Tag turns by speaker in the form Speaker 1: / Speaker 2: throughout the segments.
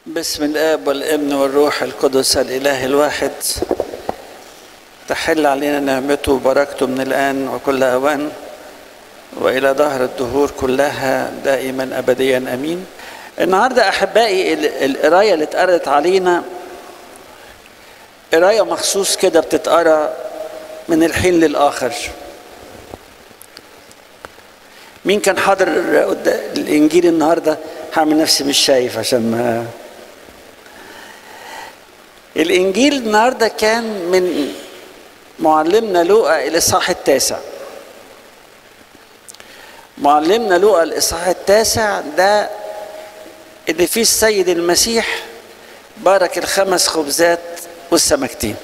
Speaker 1: بسم الاب والابن والروح القدس الاله الواحد تحل علينا نعمته وبركته من الان وكل اوان والى ظهر الدهور كلها دائما ابديا امين النهارده احبائي القرايه اللي اتقرت علينا قرايه مخصوص كده بتتقرا من الحين للاخر مين كان حاضر الانجيل النهارده هعمل نفسي مش شايف عشان ما الانجيل النهارده كان من معلمنا لوقا الاصحاح التاسع معلمنا لوقا الاصحاح التاسع ده اللي فيه السيد المسيح بارك الخمس خبزات والسمكتين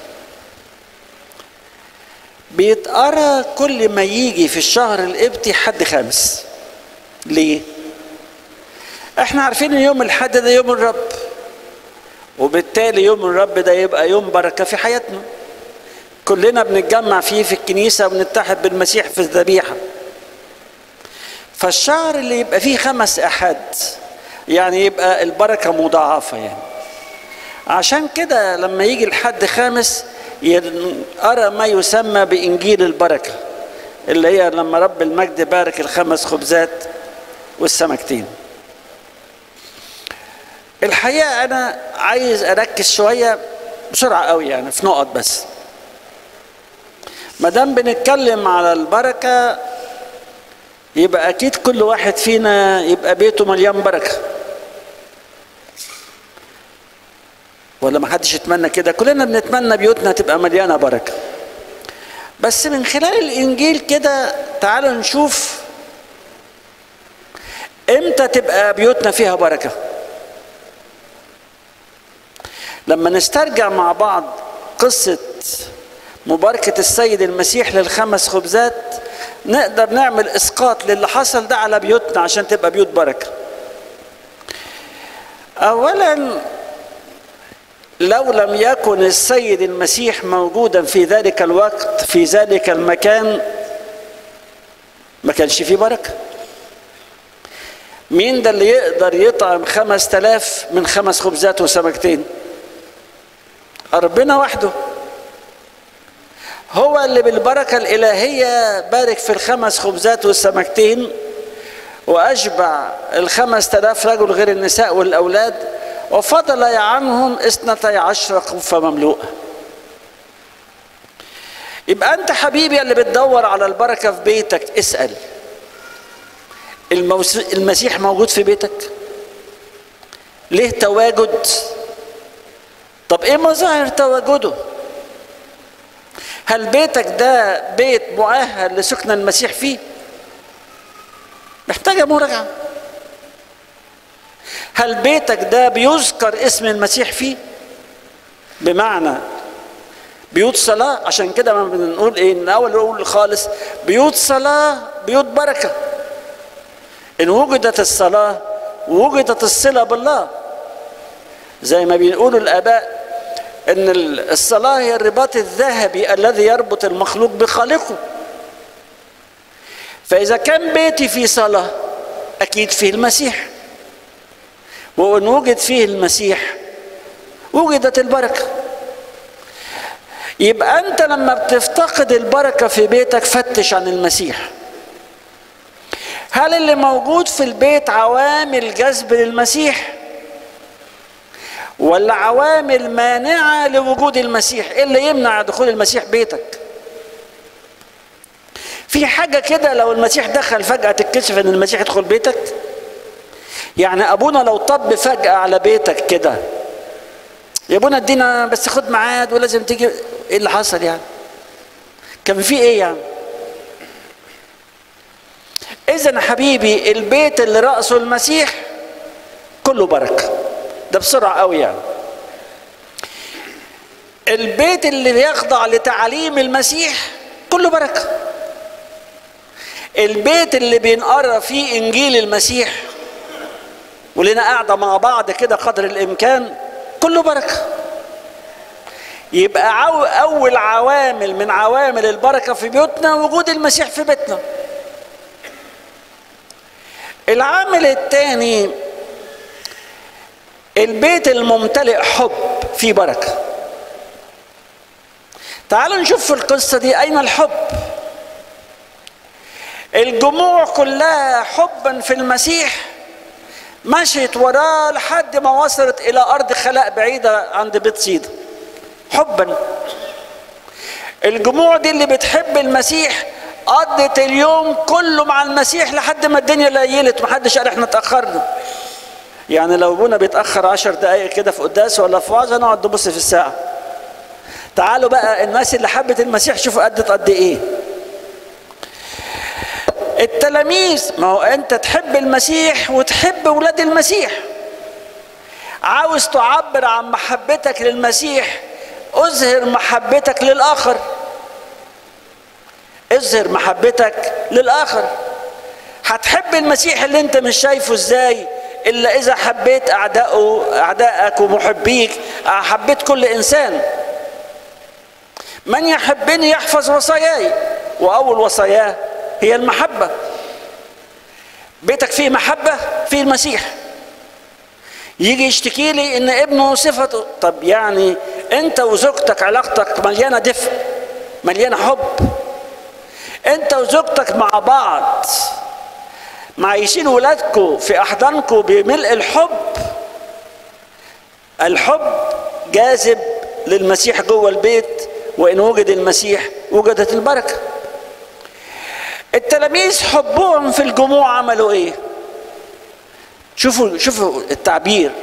Speaker 1: بيتقرا كل ما يجي في الشهر القبطي حد خامس ليه احنا عارفين ان يوم الحد ده يوم الرب وبالتالي يوم الرب ده يبقى يوم بركه في حياتنا كلنا بنتجمع فيه في الكنيسه ونتحد بالمسيح في الذبيحه فالشهر اللي يبقى فيه خمس احد يعني يبقى البركه مضاعفه يعني عشان كده لما يجي الحد خامس أرى ما يسمى بإنجيل البركة اللي هي لما رب المجد بارك الخمس خبزات والسمكتين الحقيقة أنا عايز أركز شوية بسرعة قوي يعني في نقط بس ما دام بنتكلم على البركة يبقى أكيد كل واحد فينا يبقى بيته مليان بركة ولا ما حدش يتمنى كده كلنا بنتمنى بيوتنا تبقى مليانه بركه بس من خلال الانجيل كده تعالوا نشوف امتى تبقى بيوتنا فيها بركه لما نسترجع مع بعض قصه مباركه السيد المسيح للخمس خبزات نقدر نعمل اسقاط للي حصل ده على بيوتنا عشان تبقى بيوت بركه اولا لو لم يكن السيد المسيح موجودا في ذلك الوقت في ذلك المكان ما كانش فيه بركة مين ده اللي يقدر يطعم خمس تلاف من خمس خبزات وسمكتين ربنا وحده هو اللي بالبركة الإلهية بارك في الخمس خبزات والسمكتين وأشبع الخمس تلاف رجل غير النساء والأولاد وفضل عنهم اثنتي عشر قفة مملوءة يبقى أنت حبيبي اللي بتدور على البركة في بيتك اسأل الموس... المسيح موجود في بيتك ليه تواجد طب ايه مظاهر تواجده هل بيتك ده بيت مؤهل لسكن المسيح فيه محتاجة مراجعة هل بيتك ده بيذكر اسم المسيح فيه بمعنى بيوت صلاة عشان كده ما بنقول ايه من اول نقول خالص بيوت صلاة بيوت بركة ان وجدت الصلاة وجدت الصلة بالله زي ما بيقولوا الاباء ان الصلاة هي الرباط الذهبي الذي يربط المخلوق بخالقه فاذا كان بيتي في صلاة اكيد فيه المسيح وإن وجد فيه المسيح وجدت البركة يبقى أنت لما بتفتقد البركة في بيتك فتش عن المسيح هل اللي موجود في البيت عوامل جذب للمسيح ولا عوامل مانعة لوجود المسيح إيه اللي يمنع دخول المسيح بيتك في حاجة كده لو المسيح دخل فجأة تكتشف ان المسيح يدخل بيتك يعني ابونا لو طب فجأة على بيتك كده يا ابونا ادينا بس خد ميعاد ولازم تيجي ايه اللي حصل يعني كان في ايه يعني اذا حبيبي البيت اللي رأسه المسيح كله بركة ده بسرعة قوي يعني البيت اللي يخضع لتعاليم المسيح كله بركة البيت اللي بينقرا فيه انجيل المسيح ولنا قاعدة مع بعض كده قدر الإمكان كله بركة يبقى عو أول عوامل من عوامل البركة في بيوتنا وجود المسيح في بيتنا العامل الثاني البيت الممتلئ حب فيه بركة تعالوا نشوف في القصة دي أين الحب الجموع كلها حبا في المسيح مشيت وراه لحد ما وصلت إلى أرض خلاء بعيدة عند بيت سيدا حبا الجموع دي اللي بتحب المسيح قضت اليوم كله مع المسيح لحد ما الدنيا ليلت محدش قال احنا اتأخرنا يعني لو ابونا بيتأخر عشر دقايق كده في قداس ولا في وعظة نقعد نبص في الساعة تعالوا بقى الناس اللي حبت المسيح شوفوا قدت قد ايه التلاميذ ما هو انت تحب المسيح وتحب ولاد المسيح عاوز تعبر عن محبتك للمسيح اظهر محبتك للاخر اظهر محبتك للاخر هتحب المسيح اللي انت مش شايفه ازاي الا اذا حبيت اعدائه اعدائك ومحبيك حبيت كل انسان من يحبني يحفظ وصاياي واول وصاياه هي المحبه بيتك فيه محبه فيه المسيح يجي يشتكي لي ان ابنه صفته طب يعني انت وزوجتك علاقتك مليانه دفء مليانه حب انت وزوجتك مع بعض معيشين ولادكم في احضانكم بملء الحب الحب جاذب للمسيح جوه البيت وان وجد المسيح وجدت البركه التلاميذ حبهم في الجموع عملوا ايه شوفوا شوفوا التعبير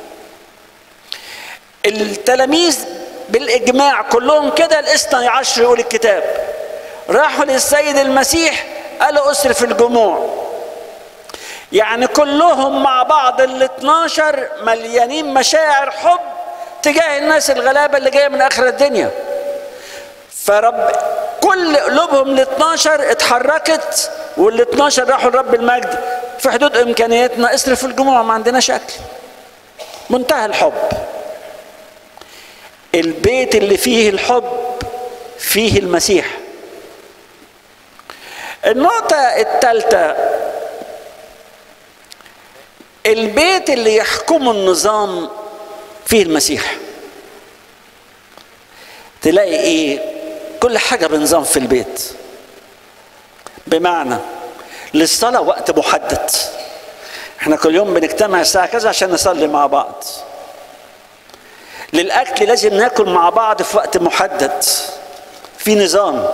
Speaker 1: التلاميذ بالاجماع كلهم كده الاثنى عشر يقول الكتاب راحوا للسيد المسيح قالوا اصرف الجموع يعني كلهم مع بعض ال 12 مليانين مشاعر حب تجاه الناس الغلابه اللي جايه من اخر الدنيا فرب كل قلوبهم ال 12 اتحركت وال 12 راحوا لرب المجد في حدود امكانياتنا اصرف الجموع ما عندناش اكل منتهى الحب البيت اللي فيه الحب فيه المسيح النقطة الثالثة البيت اللي يحكمه النظام فيه المسيح تلاقي ايه كل حاجة بنظام في البيت بمعنى للصلاة وقت محدد احنا كل يوم بنجتمع الساعة كذا عشان نصلي مع بعض للأكل لازم ناكل مع بعض في وقت محدد في نظام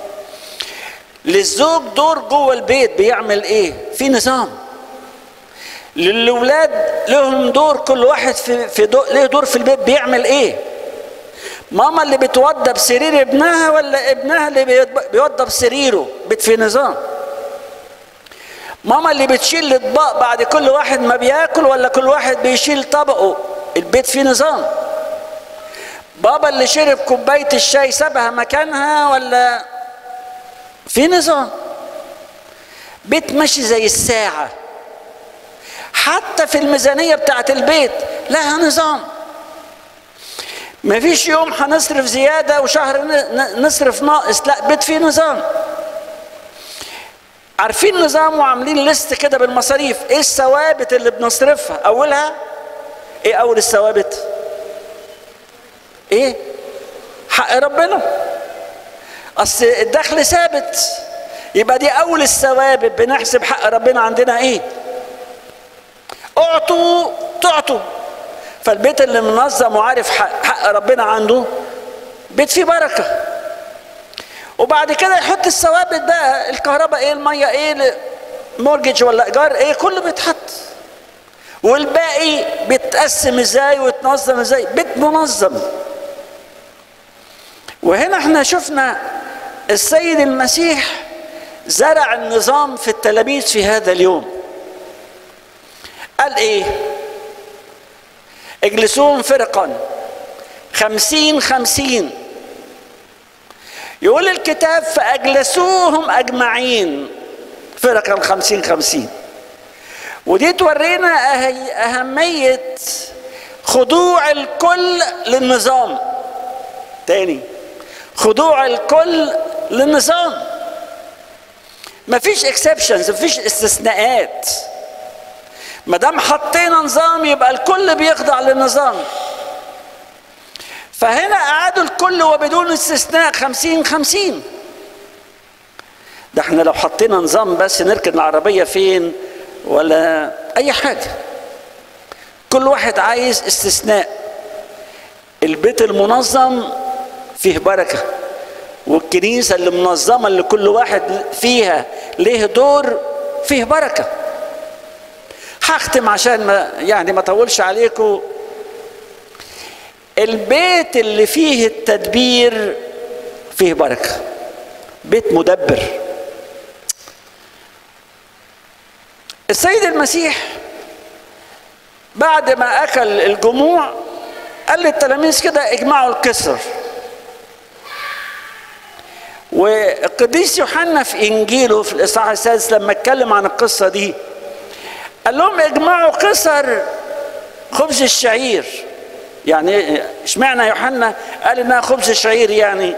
Speaker 1: للزوج دور جوه البيت بيعمل ايه في نظام للولاد لهم دور كل واحد في في دور ليه دور في البيت بيعمل ايه ماما اللي بتوضب سرير ابنها ولا ابنها اللي بيوضب سريره بيت في نظام ماما اللي بتشيل الاطباق بعد كل واحد ما بياكل ولا كل واحد بيشيل طبقه البيت فيه نظام بابا اللي شرب كوبايه الشاي سابها مكانها ولا في نظام بيت ماشي زي الساعة حتى في الميزانية بتاعت البيت لها نظام مفيش يوم هنصرف زيادة وشهر نصرف ناقص لا بيت فيه نظام عارفين نظام وعاملين لست كده بالمصاريف ايه الثوابت اللي بنصرفها اولها ايه اول الثوابت ايه حق ربنا اصل الدخل ثابت يبقى دي اول الثوابت بنحسب حق ربنا عندنا ايه اعطوا تعطوا فالبيت اللي منظم وعارف حق, حق ربنا عنده بيت فيه بركه وبعد كده يحط الثوابت بقى الكهرباء ايه الميه ايه مورجج ولا ايجار ايه كله بيتحط والباقي بيتقسم ازاي ويتنظم ازاي بيت منظم وهنا احنا شفنا السيد المسيح زرع النظام في التلاميذ في هذا اليوم قال ايه اجلسوهم فرقا خمسين خمسين يقول الكتاب فأجلسوهم أجمعين فرقا خمسين خمسين ودي تورينا أهمية خضوع الكل للنظام تاني خضوع الكل للنظام مفيش اكسبشنز مفيش استثناءات ما دام حطينا نظام يبقى الكل بيخضع للنظام فهنا أعادوا الكل وبدون استثناء خمسين خمسين ده احنا لو حطينا نظام بس نركن العربية فين ولا أي حاجة كل واحد عايز استثناء البيت المنظم فيه بركة والكنيسة اللي منظمة اللي كل واحد فيها ليه دور فيه بركة هختم عشان ما يعني ما اطولش عليكم البيت اللي فيه التدبير فيه بركة بيت مدبر السيد المسيح بعد ما أكل الجموع قال للتلاميذ كده اجمعوا الكسر والقديس يوحنا في انجيله في الاصحاح السادس لما اتكلم عن القصه دي قال لهم اجمعوا قصر خبز الشعير يعني اشمعنى يوحنا قال انها خبز الشعير يعني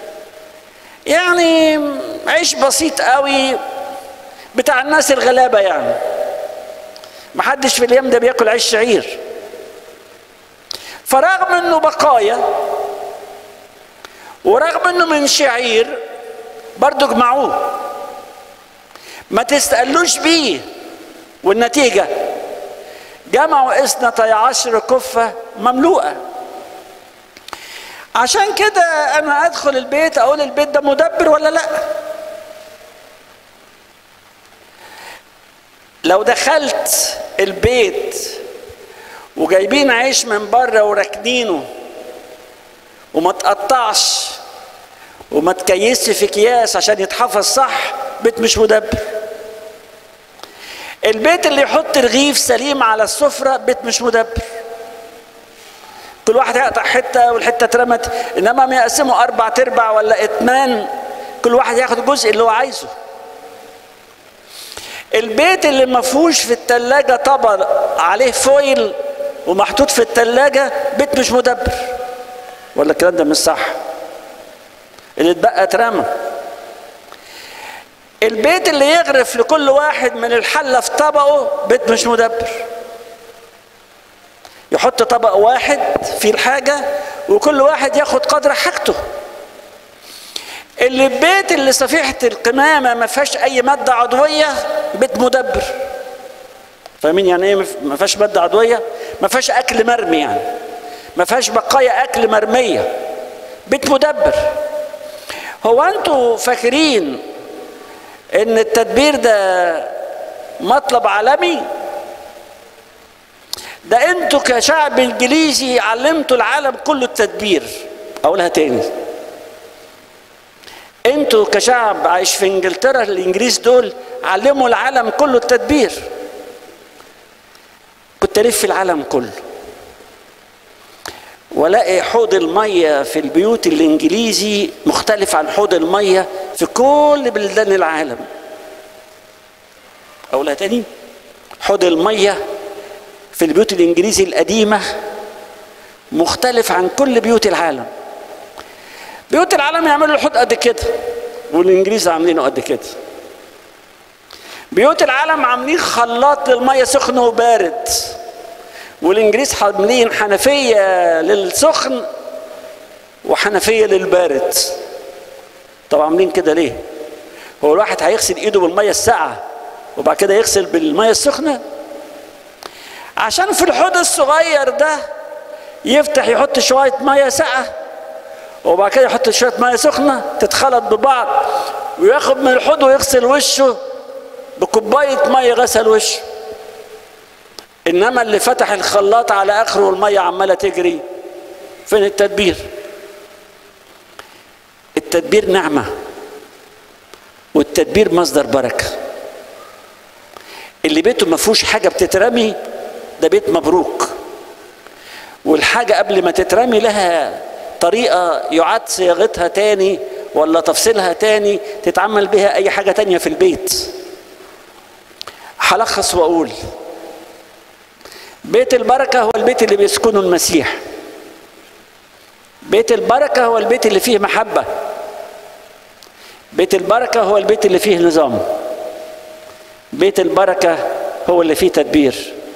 Speaker 1: يعني عيش بسيط قوي بتاع الناس الغلابه يعني محدش في اليوم ده بياكل عيش شعير فرغم انه بقايا ورغم انه من شعير برضه اجمعوه ما تستقلوش بيه والنتيجة جمعوا اثنتي عشر كفة مملوءة عشان كده انا ادخل البيت اقول البيت ده مدبر ولا لا لو دخلت البيت وجايبين عيش من بره وراكنينه وما تقطعش وما تكيسش في اكياس عشان يتحفظ صح بيت مش مدبر البيت اللي يحط رغيف سليم على السفرة بيت مش مدبر كل واحد يقطع حتة والحتة اترمت انما ما يقسموا اربع تربع ولا اتمان كل واحد ياخد الجزء اللي هو عايزه البيت اللي ما فيهوش في التلاجة طبق عليه فويل ومحطوط في التلاجة بيت مش مدبر ولا الكلام ده مش صح اللي اتبقى اترمى البيت اللي يغرف لكل واحد من الحله في طبقه بيت مش مدبر يحط طبق واحد فيه الحاجه وكل واحد ياخد قدر حاجته اللي البيت اللي صفيحه القمامه ما فيهاش اي ماده عضويه بيت مدبر فاهمين يعني ايه ما فيهاش ماده عضويه ما فيهاش اكل مرمي يعني ما فيهاش بقايا اكل مرميه بيت مدبر هو انتوا فاكرين ان التدبير ده مطلب عالمي ده انتوا كشعب انجليزي علمتوا العالم كله التدبير اقولها تاني انتوا كشعب عايش في انجلترا الانجليز دول علموا العالم كله التدبير كنت الف في العالم كله والاقي حوض الميه في البيوت الانجليزي مختلف عن حوض الميه في كل بلدان العالم اقولها تاني حوض الميه في البيوت الانجليزي القديمه مختلف عن كل بيوت العالم بيوت العالم يعملوا الحوض قد كده والانجليز عاملينه قد كده بيوت العالم عاملين خلاط للميه سخن وبارد والانجليز عاملين حنفيه للسخن وحنفيه للبارد طب عاملين كده ليه هو الواحد هيغسل ايده بالميه الساقعه وبعد كده يغسل بالميه السخنه عشان في الحوض الصغير ده يفتح يحط شويه ميه ساقعه وبعد كده يحط شويه ميه سخنه تتخلط ببعض وياخد من الحوض ويغسل وشه بكوبايه ميه غسل وشه انما اللي فتح الخلاط على اخره والميه عماله تجري فين التدبير التدبير نعمه والتدبير مصدر بركه اللي بيته ما فيهوش حاجه بتترمي ده بيت مبروك والحاجه قبل ما تترمي لها طريقه يعاد صياغتها تاني ولا تفصيلها تاني تتعمل بها اي حاجه تانيه في البيت هلخص واقول بيت البركه هو البيت اللي بيسكنه المسيح بيت البركه هو البيت اللي فيه محبه بيت البركه هو البيت اللي فيه نظام بيت البركه هو اللي فيه تدبير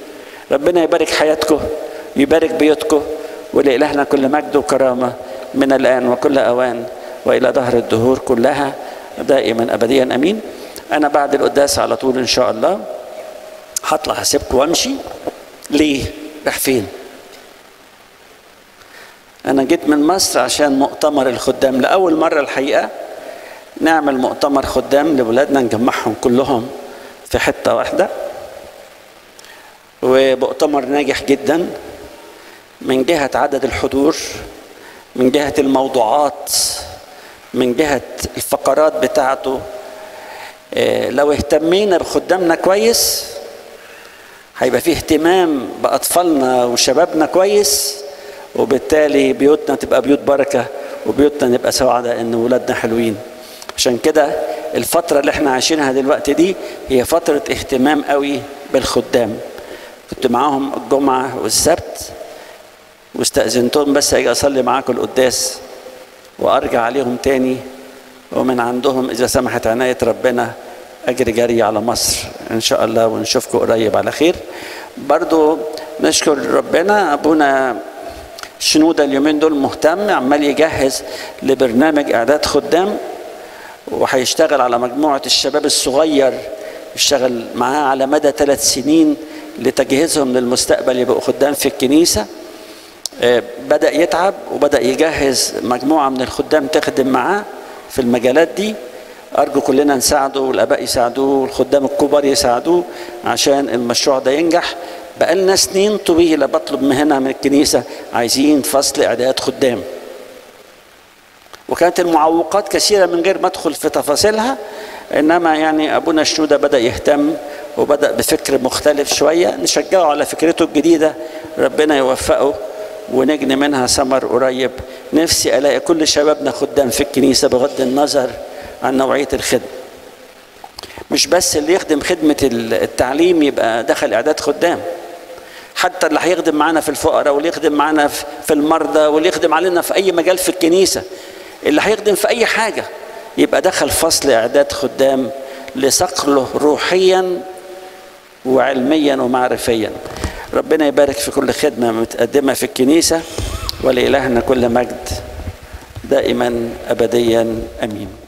Speaker 1: ربنا يبارك حياتكم يبارك بيوتكم ولإلهنا كل مجد وكرامة من الآن وكل أوان وإلى دهر الدهور كلها دائما أبديا أمين أنا بعد القداس على طول إن شاء الله هطلع هسيبكم وامشي ليه؟ راح فين؟ أنا جيت من مصر عشان مؤتمر الخدام لأول مرة الحقيقة نعمل مؤتمر خدام لولادنا نجمعهم كلهم في حتة واحدة ومؤتمر ناجح جدا من جهة عدد الحضور من جهة الموضوعات من جهة الفقرات بتاعته لو اهتمينا بخدامنا كويس هيبقى فيه اهتمام بأطفالنا وشبابنا كويس وبالتالي بيوتنا تبقى بيوت بركة وبيوتنا نبقى سعداء ان ولادنا حلوين عشان كده الفترة اللي احنا عايشينها دلوقتي دي هي فترة اهتمام قوي بالخدام كنت معاهم الجمعة والسبت واستأذنتهم بس اجي اصلي معاكم القداس وارجع عليهم تاني ومن عندهم اذا سمحت عناية ربنا اجري جري على مصر ان شاء الله ونشوفكم قريب على خير برضو نشكر ربنا ابونا شنودة اليومين دول مهتم عمال يجهز لبرنامج اعداد خدام وهيشتغل على مجموعة الشباب الصغير يشتغل معاه على مدى ثلاث سنين لتجهيزهم للمستقبل يبقوا خدام في الكنيسة بدأ يتعب وبدأ يجهز مجموعة من الخدام تخدم معاه في المجالات دي أرجو كلنا نساعده والآباء يساعدوه والخدام الكبار يساعدوه عشان المشروع ده ينجح بقالنا سنين طويلة بطلب من هنا من الكنيسة عايزين فصل إعداد خدام وكانت المعوقات كثيرة من غير ما أدخل في تفاصيلها إنما يعني أبونا الشنودة بدأ يهتم وبدأ بفكر مختلف شوية نشجعه على فكرته الجديدة ربنا يوفقه ونجني منها ثمر قريب نفسي ألاقي كل شبابنا خدام في الكنيسة بغض النظر عن نوعية الخدمة مش بس اللي يخدم خدمة التعليم يبقى دخل إعداد خدام حتى اللي هيخدم معانا في الفقراء واللي يخدم معانا في المرضى واللي يخدم علينا في أي مجال في الكنيسة اللي هيخدم في أي حاجة يبقى دخل فصل إعداد خدام لصقله روحيا وعلميا ومعرفيا ربنا يبارك في كل خدمة متقدمة في الكنيسة ولإلهنا كل مجد دائما أبديا أمين